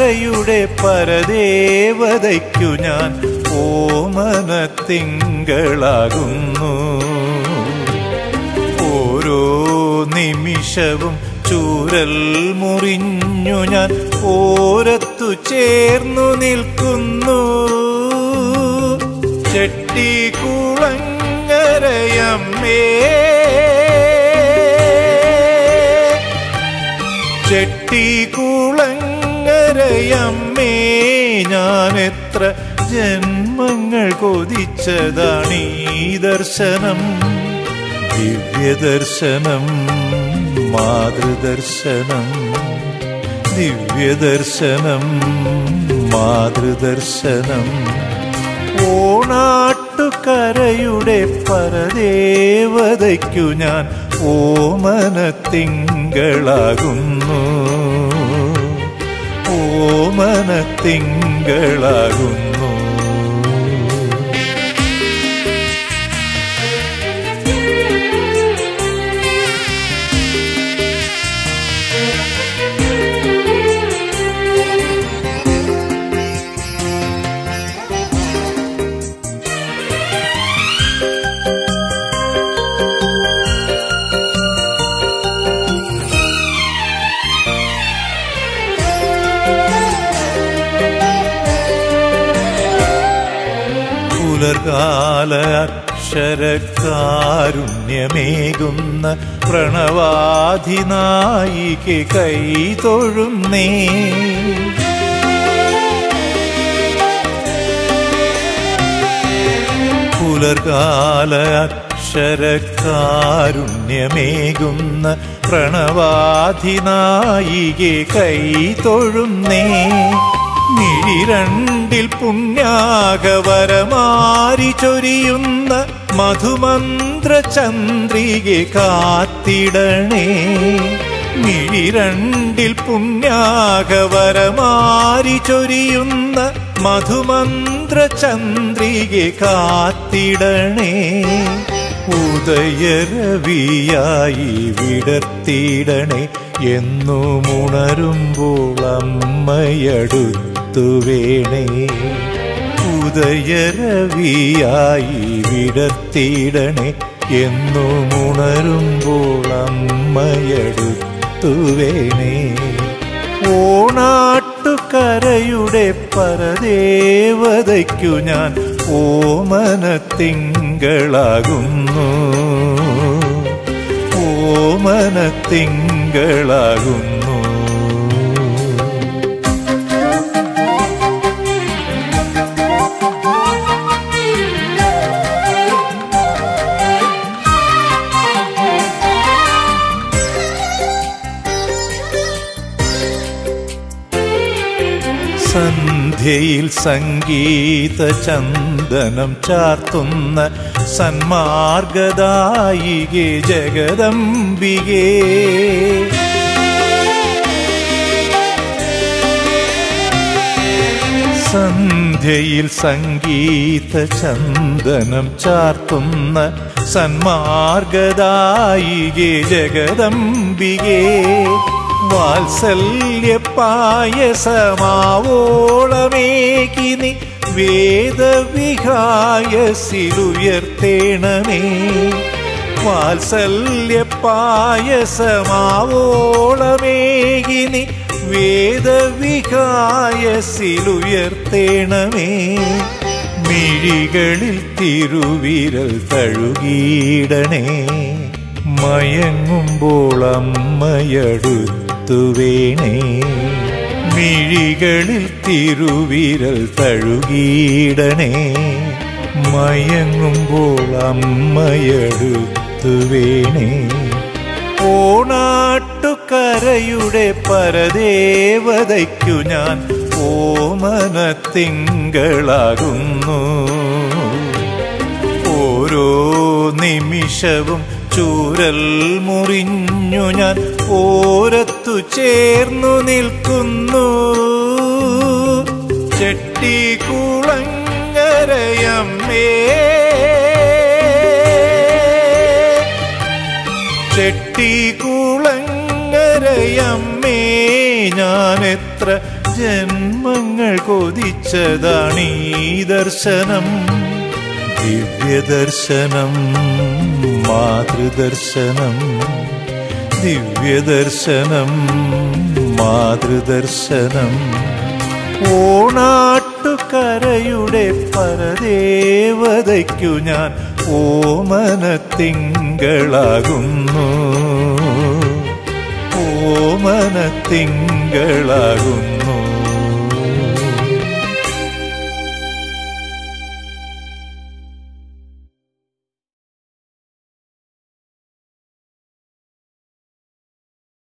കരയുടെ പരദേവതയ്ക്കു ഞാൻ ഓമന തിങ്കളാകുന്നു ഓരോ നിമിഷവും ചൂരൽ മുറിഞ്ഞു ഞാൻ ഓരത്തു ചേർന്നു നിൽക്കുന്നു ചെട്ടിക്കുളങ്ങരയമ്മേ ചെട്ടിക്കുളങ്ങരയമ്മേ ഞാൻ എത്ര ജന്മങ്ങൾ കൊതിച്ചതാണീ ദർശനം ദിവ്യദർശനം മാതൃദർശനം ദിവ്യദർശനം മാതൃദർശനം ഓണാട്ടുകരയുടെ പരദേവതയ്ക്കു ഞാൻ ഓമന തിങ്കളാകുന്നു ഓമന തിങ്കളാകുന്നു പുലർകാല അക്ഷരകാരുണ്യമേകുന്ന പ്രണവാധിനായിക്ക് കൈതൊഴുന്നേ പുലർകാല അക്ഷരകാരുണ്യമേകുന്ന പ്രണവാധിനായികെ കൈതൊഴുന്നേ മിഴിരണ്ടിൽ പുണ്യാകവരമാരി ചൊരിയുന്ന മധുമന്ത്ര ചന്ദ്രികെ കാത്തിടണേ മിഴിരണ്ടിൽ പുണ്യാകവരമാരി ചൊരിയുന്ന മധുമന്ത്ര ചന്ദ്രികെ കാത്തിടണേ ഉദയരവിയായി വിടർത്തിയിടണേ എന്നുമുണരുമ്പോൾ അമ്മയടുത്തു വേണേ ഉദയരവിയായി വിടർത്തിയിടണേ എന്നുമുണരുമ്പോൾ അമ്മയടുത്തു വേണേ ഓണാട്ടുകരയുടെ പരദേവതയ്ക്കു ഞാൻ ഓമന തിങ്കളാകുന്നു ഓമന തിങ്കളാകുന്നു സന്ധ്യയിൽ സംഗീത ചന്ദനം ചാർത്തുന്ന സന്മാർഗദായികെ ജഗദംബികേ സന്ധ്യയിൽ സംഗീത ചന്ദനം ചാർത്തുന്ന സന്മാർഗദായികെ ജഗദംബികേ വാത്സല്യ പായസമാവോളമേകിനി വേദവിഹായസിലുയർത്തേണമേ വാത്സല്യ പായസമാവോളമേകിനി വേദവിഹായസിലുയർത്തേണമേ മിഴികളിൽ തിരുവിരൽ തഴുകിയിടണേ മയങ്ങുമ്പോൾ അമ്മയടുത്തു വേണേ മിഴികളിൽ തിരുവിരൽ തഴുകിയിടണേ മയങ്ങുമ്പോൾ അമ്മയടുത്തു വേണേ ഓണാട്ടുകരയുടെ പരദേവതയ്ക്കു ഞാൻ ഓമന തിങ്കളാകുന്നു ഓരോ നിമിഷവും ചൂരൽ മുറിഞ്ഞു ഞാൻ ഓരത്തു ചേർന്നു നിൽക്കുന്നു ചെട്ടിക്കുളങ്ങരയമ്മേ ചെട്ടിക്കുളങ്ങരയമ്മേ ഞാൻ എത്ര ജന്മ കൊതിച്ചതാണീ ദർശനം ദിവ്യദർശനം മാതൃദർശനം ദിവ്യദർശനം മാതൃദർശനം ഓണാട്ടുകരയുടെ പരദേവതയ്ക്കു ഞാൻ ഓമനത്തിങ്കളാകുന്നു ഓമനത്തിങ്കളാകുന്നു